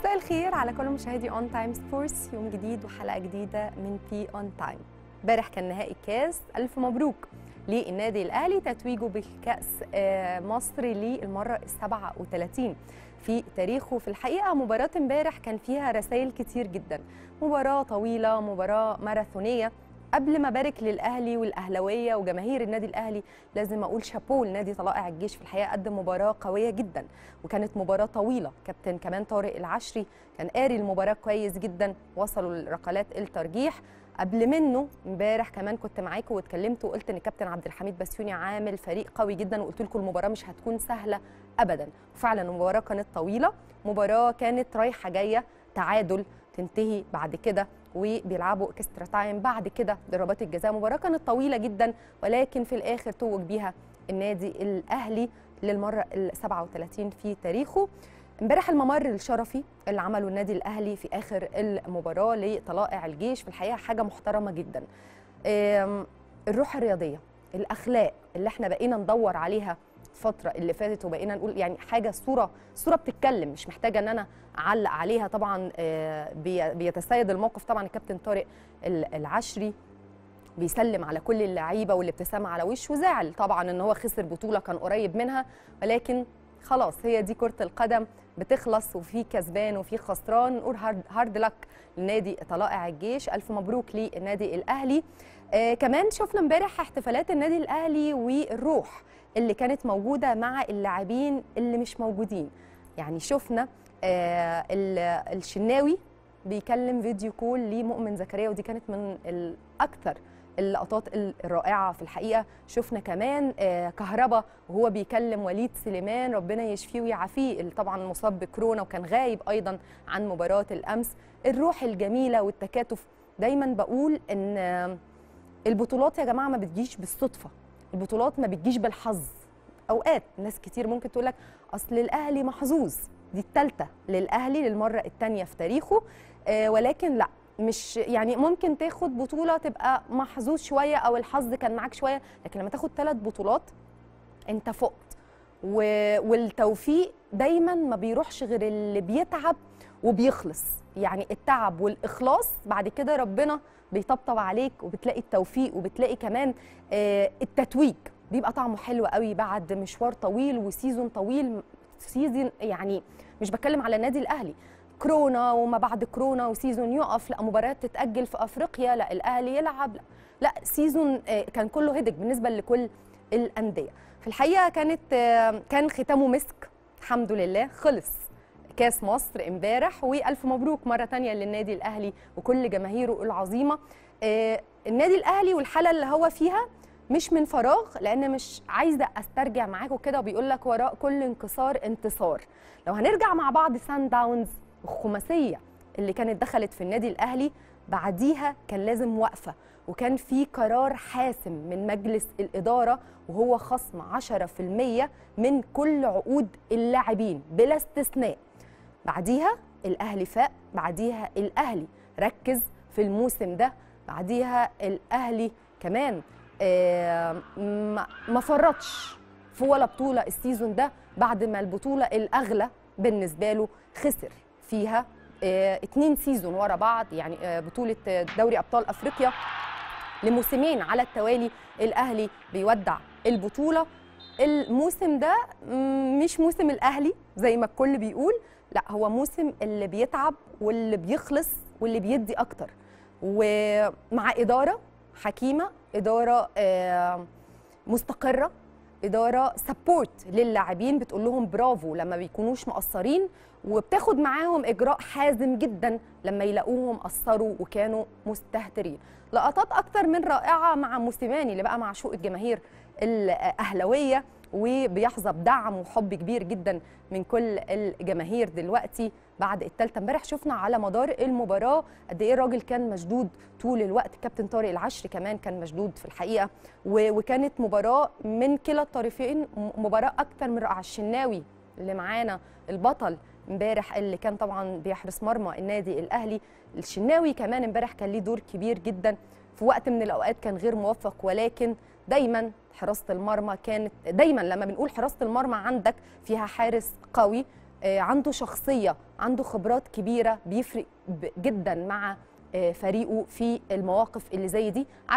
مساء الخير على كل مشاهدي اون تايم سبورتس يوم جديد وحلقه جديده من بي اون تايم امبارح كان نهائي الكاس الف مبروك للنادي الاهلي تتويجه بالكاس آه، مصر للمره ال 37 في تاريخه في الحقيقه مباراه امبارح كان فيها رسائل كتير جدا مباراه طويله مباراه ماراثونيه قبل ما بارك للاهلي والاهلاويه وجماهير النادي الاهلي لازم اقول شابوه لنادي طلائع الجيش في الحقيقه قدم مباراه قويه جدا وكانت مباراه طويله كابتن كمان طارق العشري كان قاري المباراه كويس جدا وصلوا لركلات الترجيح قبل منه امبارح كمان كنت معاكم واتكلمت وقلت ان كابتن عبد الحميد بسيوني عامل فريق قوي جدا وقلت لكم المباراه مش هتكون سهله ابدا وفعلا المباراه كانت طويله مباراه كانت رايحه جايه تعادل تنتهي بعد كده وبيلعبوا اكسترا تايم بعد كده ضربات الجزاء مباراه كانت طويله جدا ولكن في الاخر توج بيها النادي الاهلي للمره ال 37 في تاريخه امبارح الممر الشرفي اللي عمله النادي الاهلي في اخر المباراه لطلائع الجيش في الحقيقه حاجه محترمه جدا آم، الروح الرياضيه الاخلاق اللي احنا بقينا ندور عليها الفتره اللي فاتت وبقينا نقول يعني حاجه صوره صوره بتتكلم مش محتاجه ان انا اعلق عليها طبعا آه، بي- بيتسيد الموقف طبعا الكابتن طارق ال- العشري بيسلم على كل اللعيبه والابتسامه على وشه وزعل طبعا ان هو خسر بطوله كان قريب منها ولكن خلاص هي دي كره القدم بتخلص وفي كسبان وفي خسران نقول هارد, هارد لك لنادي طلائع الجيش الف مبروك للنادي الاهلي آه كمان شفنا امبارح احتفالات النادي الاهلي والروح اللي كانت موجوده مع اللاعبين اللي مش موجودين يعني شفنا آه ال- الشناوي بيكلم فيديو كول لمؤمن زكريا ودي كانت من الاكثر اللقطات الرائعه في الحقيقه شفنا كمان آه، كهربا وهو بيكلم وليد سليمان ربنا يشفيه ويعافيه اللي طبعا مصاب بكورونا وكان غايب ايضا عن مباراه الامس الروح الجميله والتكاتف دايما بقول ان آه، البطولات يا جماعه ما بتجيش بالصدفه البطولات ما بتجيش بالحظ اوقات ناس كتير ممكن تقول لك اصل الاهلي محظوظ دي الثالثه للاهلي للمره الثانيه في تاريخه آه، ولكن لا مش يعني ممكن تاخد بطوله تبقى محظوظ شويه او الحظ كان معاك شويه لكن لما تاخد ثلاث بطولات انت فقت و... والتوفيق دايما ما بيروحش غير اللي بيتعب وبيخلص يعني التعب والاخلاص بعد كده ربنا بيطبطب عليك وبتلاقي التوفيق وبتلاقي كمان آه، التتويج بيبقى طعمه حلو قوي بعد مشوار طويل وسيزون طويل سيزون يعني مش بتكلم على النادي الاهلي كورونا وما بعد كورونا وسيزون يقف لا مباريات تتاجل في افريقيا لا الاهلي يلعب لا, لا سيزون آه، كان كله هدك بالنسبه لكل الانديه في الحقيقه كانت آه، كان ختامه مسك الحمد لله خلص كاس مصر امبارح والف مبروك مره تانية للنادي الاهلي وكل جماهيره العظيمه آه، النادي الاهلي والحاله اللي هو فيها مش من فراغ لان مش عايزه استرجع معاكم كده وبيقول لك وراء كل انكسار انتصار لو هنرجع مع بعض سان داونز الخماسيه اللي كانت دخلت في النادي الاهلي بعديها كان لازم وقفه وكان في قرار حاسم من مجلس الاداره وهو خصم 10% من كل عقود اللاعبين بلا استثناء بعديها الاهلي فاق بعديها الاهلي ركز في الموسم ده بعديها الاهلي كمان آه، ما ما فرطش في ولا بطوله السيزون ده بعد ما البطوله الاغلى بالنسبه له خسر فيها آه، اتنين سيزون ورا بعض يعني آه، بطوله آه، دوري ابطال افريقيا لموسمين على التوالي الاهلي بيودع البطوله الموسم ده مم، مش موسم الاهلي زي ما الكل بيقول لا هو موسم اللي بيتعب واللي بيخلص واللي بيدي اكتر ومع اداره حكيمه اداره آه، مستقره اداره سبورت للاعبين بتقول لهم برافو لما بيكونوش مقصرين وبتاخد معاهم اجراء حازم جدا لما يلاقوهم قصروا وكانوا مستهترين لقطات اكتر من رائعه مع موسيماني اللي بقى معشوق الجماهير الاهلاويه وبيحظى بدعم وحب كبير جدا من كل الجماهير دلوقتي بعد الثالثه امبارح شفنا على مدار المباراه قد ايه الراجل كان مشدود طول الوقت كابتن طارق العشري كمان كان مشدود في الحقيقه و- وكانت مباراه من كلا الطرفين م- مباراه اكتر من رائعه الشناوي اللي معانا البطل امبارح اللي كان طبعا بيحرس مرمى النادي الاهلي الشناوي كمان امبارح كان ليه دور كبير جدا في وقت من الاوقات كان غير موفق ولكن دايما حراسه المرمى كانت دايما لما بنقول حراسه المرمى عندك فيها حارس قوي آه، عنده شخصيه عنده خبرات كبيره بيفرق ب- جدا مع آه، فريقه في المواقف اللي زي دي